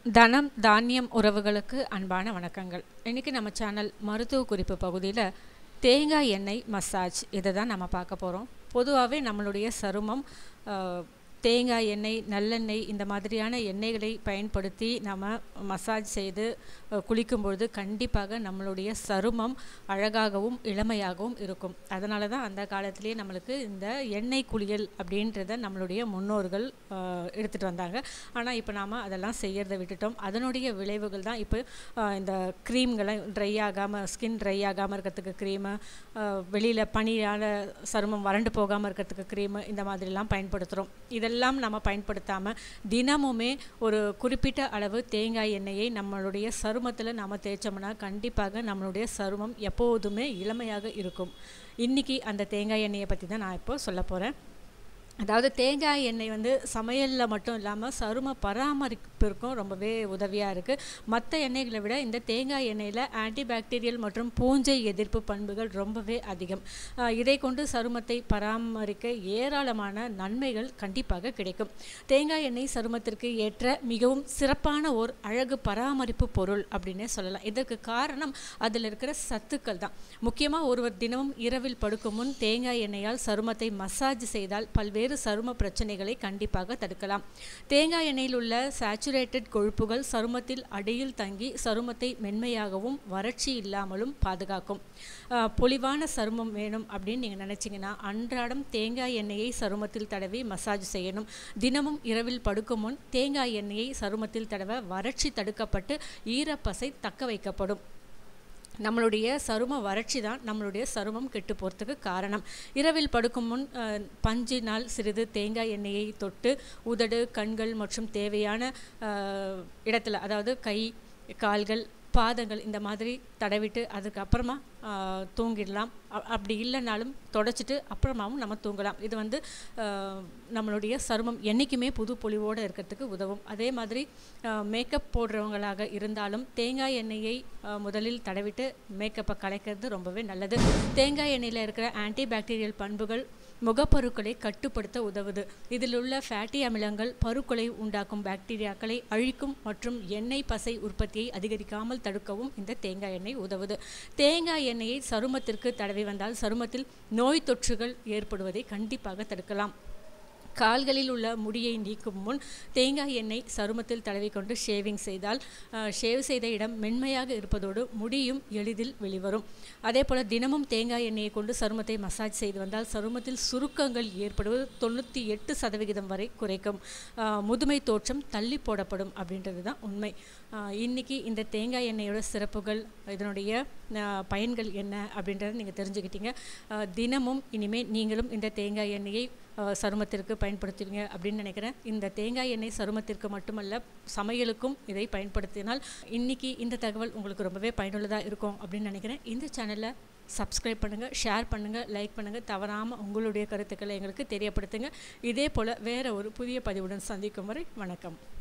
தனம் தானியம் உறவுகளுக்கு அன்பான வணக்கங்கள் இன்றைக்கி நம்ம சேனல் மருத்துவ குறிப்பு பகுதியில் தேங்காய் எண்ணெய் மசாஜ் இதை தான் நம்ம பார்க்க போகிறோம் பொதுவாகவே நம்மளுடைய சருமம் அஹ், தேங்காய் எண்ணெய் நல்லெண்ணெய் இந்த மாதிரியான எண்ணெய்களை பயன்படுத்தி நம்ம மசாஜ் செய்து அஹ், குளிக்கும் பொழுது கண்டிப்பாக நம்மளுடைய சருமம் அழகாகவும் இளமையாகவும் இருக்கும் அதனால தான் அந்த காலத்திலேயே நம்மளுக்கு இந்த எண்ணெய் குளியல் அப்படின்றத நம்மளுடைய முன்னோர்கள் அஹ், எடுத்துகிட்டு வந்தாங்க ஆனால் இப்போ நாம் அதெல்லாம் செய்யறதை விட்டுட்டோம் அதனுடைய விளைவுகள் தான் இப்போ அஹ், இந்த க்ரீம்களை ட்ரை ஆகாமல் ஸ்கின் ட்ரை ஆகாமல் இருக்கிறதுக்கு க்ரீமு வெளியில் பனியால் சருமம் வறண்டு போகாமல் இருக்கிறதுக்கு க்ரீமு இந்த மாதிரிலாம் பயன்படுத்துகிறோம் இதெல்லாம் நம்ம பயன்படுத்தாமல் தினமுமே ஒரு குறிப்பிட்ட அளவு தேங்காய் எண்ணெயை நம்மளுடைய சருமத்தில் நாம் தேய்ச்சோம்னா கண்டிப்பாக நம்மளுடைய சருமம் எப்போதுமே இளமையாக இருக்கும் இன்றைக்கி அந்த தேங்காய் எண்ணெயை பற்றி தான் நான் இப்போ சொல்ல போகிறேன் அதாவது தேங்காய் எண்ணெய் வந்து சமையலில் மட்டும் இல்லாமல் சரும பராமரிப்பிற்கும் ரொம்பவே உதவியாக இருக்குது மற்ற எண்ணெய்களை விட இந்த தேங்காய் எண்ணெயில் ஆன்டிபாக்டீரியல் மற்றும் பூஞ்சை எதிர்ப்பு பண்புகள் ரொம்பவே அதிகம் ஆஹ் இதை கொண்டு சருமத்தை பராமரிக்க ஏராளமான நன்மைகள் கண்டிப்பாக கிடைக்கும் தேங்காய் எண்ணெய் சருமத்திற்கு ஏற்ற மிகவும் சிறப்பான ஓர் அழகு பராமரிப்பு பொருள் அப்படின்னே சொல்லலாம் இதற்கு காரணம் அதில் இருக்கிற சத்துக்கள் தான் முக்கியமாக ஒருவர் தினமும் இரவில் படுக்கும் முன் தேங்காய் எண்ணெயால் சருமத்தை மசாஜ் செய்தால் பல்வேறு சரும பிரச்சனைகளை கண்டிப்பாக தடுக்கலாம் தேங்காய் எண்ணெயில் உள்ள சேச்சுரேட்டட் கொழுப்புகள் சருமத்தில் அடியில் தங்கி சருமத்தை மென்மையாகவும் வறட்சி இல்லாமலும் பாதுகாக்கும் ஆஹ் பொலிவான சருமம் வேணும் அப்படின்னு நீங்கள் நினச்சிங்கன்னா அன்றாடம் தேங்காய் எண்ணெயை சருமத்தில் தடவி மசாஜ் செய்யணும் தினமும் இரவில் படுக்கும் முன் தேங்காய் எண்ணெயை சருமத்தில் தடவ வறட்சி தடுக்கப்பட்டு ஈரப்பசை தக்க வைக்கப்படும் நம்மளுடைய சரும வறட்சி தான் நம்மளுடைய சருமம் கெட்டு போகிறதுக்கு காரணம் இரவில் படுக்கும் முன் அஹ், பஞ்சினால் சிறிது தேங்காய் எண்ணெயை தொட்டு உதடு கண்கள் மற்றும் தேவையான அஹ், இடத்துல அதாவது கை கால்கள் பாதங்கள் இந்த மாதிரி தடவிட்டு அதுக்கப்புறமா ஆஹ், தூங்கிடலாம் அ- அப்படி இல்லைனாலும் தொடச்சிட்டு அப்புறமாவும் நம்ம தூங்கலாம் இது வந்து ஆஹ், நம்மளுடைய சருமம் என்றைக்குமே புது பொலிவோடு இருக்கிறதுக்கு உதவும் அதே மாதிரி மேக்கப் போடுறவங்களாக இருந்தாலும் தேங்காய் எண்ணெயை ஆஹ், முதலில் தடவிட்டு மேக்கப்பை கலைக்கிறது ரொம்பவே நல்லது தேங்காய் எண்ணெயில் இருக்கிற ஆன்டி பாக்டீரியல் பண்புகள் முகப்பருக்களை கட்டுப்படுத்த உதவுது இதில் உள்ள ஃபேட்டி அமிலங்கள் பருக்களை உண்டாக்கும் பாக்டீரியாக்களை அழிக்கும் மற்றும் எண்ணெய் பசை உற்பத்தியை அதிகரிக்காமல் தடுக்கவும் இந்த தேங்காய் எண்ணெய் உதவுது தேங்காய் எண்ணெயை சருமத்திற்கு தடவி வந்தால் சருமத்தில் நோய் தொற்றுகள் ஏற்படுவதை கண்டிப்பாக தடுக்கலாம் கால்களில் உள்ள முடியை நீக்கும் முன் தேங்காய் எண்ணெய் சருமத்தில் தடவிக்கொண்டு ஷேவிங் செய்தால் ஷேவ் செய்த இடம் மென்மையாக இருப்பதோடு முடியும் எளிதில் வெளிவரும் அதே போல் தினமும் தேங்காய் எண்ணெயை கொண்டு சருமத்தை மசாஜ் செய்து வந்தால் சருமத்தில் சுருக்கங்கள் ஏற்படுவது தொண்ணூற்றி எட்டு சதவிகிதம் வரை குறைக்கும் ஆஹ் முதுமை தோற்றம் தள்ளி போடப்படும் அப்படின்றது தான் உண்மை ஆஹ் இன்னைக்கு இந்த தேங்காய் எண்ணெயோட சிறப்புகள் இதனுடைய ஆஹ் பயன்கள் என்ன அப்படின்றத நீங்கள் தெரிஞ்சுக்கிட்டீங்க ஆஹ் தினமும் இனிமேல் நீங்களும் இந்த தேங்காய் எண்ணெயை ஆஹ் சருமத்திற்கு பயன்படுத்துவீங்க அப்படின்னு நினைக்கிறேன் இந்த தேங்காய் எண்ணெய் சருமத்திற்கு மட்டுமல்ல சமையலுக்கும் இதை பயன்படுத்தினால் இன்னைக்கு இந்த தகவல் உங்களுக்கு ரொம்பவே பயனுள்ளதாக இருக்கும் அப்படின்னு நினைக்கிறேன் இந்த சேனலை சப்ஸ்கிரைப் பண்ணுங்கள் ஷேர் பண்ணுங்கள் லைக் பண்ணுங்கள் தவறாமல் உங்களுடைய கருத்துக்களை எங்களுக்கு தெரியப்படுத்துங்க இதே போல் வேறு ஒரு புதிய பதிவுடன் சந்திக்கும் வரை வணக்கம்